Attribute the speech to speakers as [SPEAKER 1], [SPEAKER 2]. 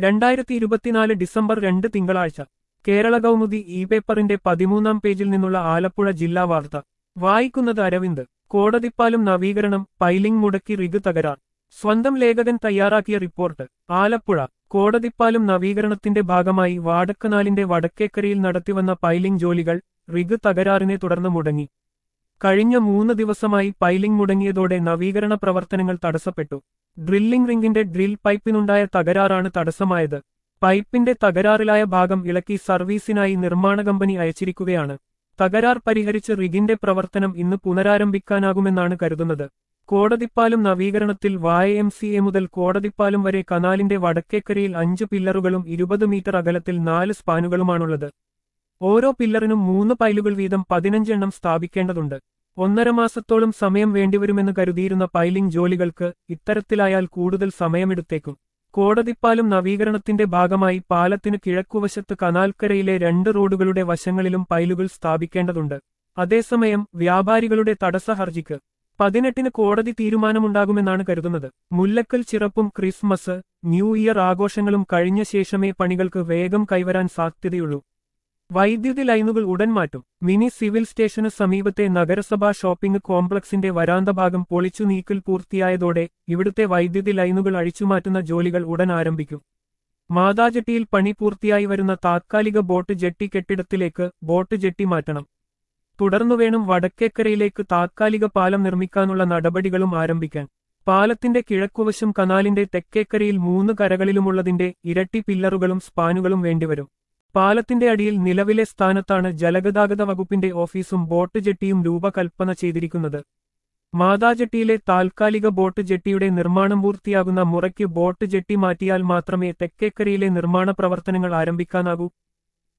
[SPEAKER 1] രണ്ടായിരത്തി ഇരുപത്തിനാല് ഡിസംബർ രണ്ട് തിങ്കളാഴ്ച കേരള കൗമുദി ഇ പേപ്പറിന്റെ പതിമൂന്നാം പേജിൽ നിന്നുള്ള ആലപ്പുഴ ജില്ലാ വാർത്ത വായിക്കുന്നത് അരവിന്ദ് കോടതിപ്പാലം നവീകരണം പൈലിംഗ് മുടക്കി റിഗ് തകരാർ സ്വന്തം ലേഖകൻ തയ്യാറാക്കിയ റിപ്പോർട്ട് ആലപ്പുഴ കോടതിപ്പാലം നവീകരണത്തിന്റെ ഭാഗമായി വാടക്കനാലിന്റെ വടക്കേക്കരയിൽ നടത്തിവന്ന പൈലിംഗ് ജോലികൾ റിഗ് തകരാറിനെ തുടർന്ന് മുടങ്ങി കഴിഞ്ഞ മൂന്ന് ദിവസമായി പൈലിംഗ് മുടങ്ങിയതോടെ നവീകരണ പ്രവർത്തനങ്ങൾ തടസ്സപ്പെട്ടു ഡ്രില്ലിംഗ് റിംഗിന്റെ ഡ്രിൽ പൈപ്പിനുണ്ടായ തകരാറാണ് തടസ്സമായത് പൈപ്പിന്റെ തകരാറിലായ ഭാഗം ഇളക്കി സർവീസിനായി നിർമ്മാണ കമ്പനി അയച്ചിരിക്കുകയാണ് തകരാർ പരിഹരിച്ച് റിഗിന്റെ പ്രവർത്തനം ഇന്ന് പുനരാരംഭിക്കാനാകുമെന്നാണ് കരുതുന്നത് കോടതിപ്പാലം നവീകരണത്തിൽ വായ എം സി എ മുതൽ കോടതിപ്പാലം വരെ കനാലിന്റെ വടക്കേക്കരയിൽ അഞ്ച് പില്ലറുകളും ഇരുപത് മീറ്റർ അകലത്തിൽ നാല് സ്പാനുകളുമാണുള്ളത് ഓരോ പില്ലറിനും മൂന്ന് പൈലുകൾ വീതം പതിനഞ്ചെണ്ണം സ്ഥാപിക്കേണ്ടതുണ്ട് ഒന്നര മാസത്തോളം സമയം വേണ്ടിവരുമെന്ന് കരുതിയിരുന്ന പൈലിംഗ് ജോലികൾക്ക് ഇത്തരത്തിലായാൽ കൂടുതൽ സമയമെടുത്തേക്കും കോടതിപ്പാലം നവീകരണത്തിന്റെ ഭാഗമായി പാലത്തിന് കിഴക്കുവശത്ത് കനാൽക്കരയിലെ രണ്ട് റോഡുകളുടെ വശങ്ങളിലും പൈലുകൾ സ്ഥാപിക്കേണ്ടതുണ്ട് അതേസമയം വ്യാപാരികളുടെ തടസ്സ ഹർജിക്ക് പതിനെട്ടിന് കോടതി തീരുമാനമുണ്ടാകുമെന്നാണ് കരുതുന്നത് മുല്ലക്കൽ ചിറപ്പും ക്രിസ്മസ് ന്യൂ ഇയർ ആഘോഷങ്ങളും കഴിഞ്ഞ ശേഷമേ പണികൾക്ക് വേഗം കൈവരാൻ സാധ്യതയുള്ളൂ വൈദ്യുതി ലൈനുകൾ ഉടൻ മാറ്റും മിനി സിവിൽ സ്റ്റേഷന് സമീപത്തെ നഗരസഭാ ഷോപ്പിംഗ് കോംപ്ലക്സിന്റെ വരാന്ത ഭാഗം പൊളിച്ചു നീക്കൽ പൂർത്തിയായതോടെ ഇവിടുത്തെ വൈദ്യുതി ലൈനുകൾ അഴിച്ചുമാറ്റുന്ന ജോലികൾ ഉടൻ ആരംഭിക്കും മാതാജെട്ടിയിൽ പണി പൂർത്തിയായി വരുന്ന താത്കാലിക ബോട്ട് ജെട്ടി കെട്ടിടത്തിലേക്ക് ബോട്ട് ജെട്ടി മാറ്റണം തുടർന്നു വേണം വടക്കേക്കരയിലേക്ക് താത്കാലിക പാലം നിർമ്മിക്കാനുള്ള നടപടികളും ആരംഭിക്കാൻ പാലത്തിന്റെ കിഴക്കുവശം കനാലിന്റെ തെക്കേക്കരയിൽ മൂന്ന് കരകളിലുമുള്ളതിന്റെ ഇരട്ടി പില്ലറുകളും സ്പാനുകളും വേണ്ടിവരും പാലത്തിന്റെ അടിയിൽ നിലവിലെ സ്ഥാനത്താണ് ജലഗതാഗത വകുപ്പിന്റെ ഓഫീസും ബോട്ട് ജെട്ടിയും രൂപകൽപ്പന ചെയ്തിരിക്കുന്നത് മാതാജെട്ടിയിലെ താൽക്കാലിക ബോട്ട് ജെട്ടിയുടെ നിർമ്മാണം പൂർത്തിയാകുന്ന മുറയ്ക്ക് ബോട്ട് ജെട്ടി മാറ്റിയാൽ മാത്രമേ തെക്കേക്കരയിലെ നിർമ്മാണ പ്രവർത്തനങ്ങൾ ആരംഭിക്കാനാകൂ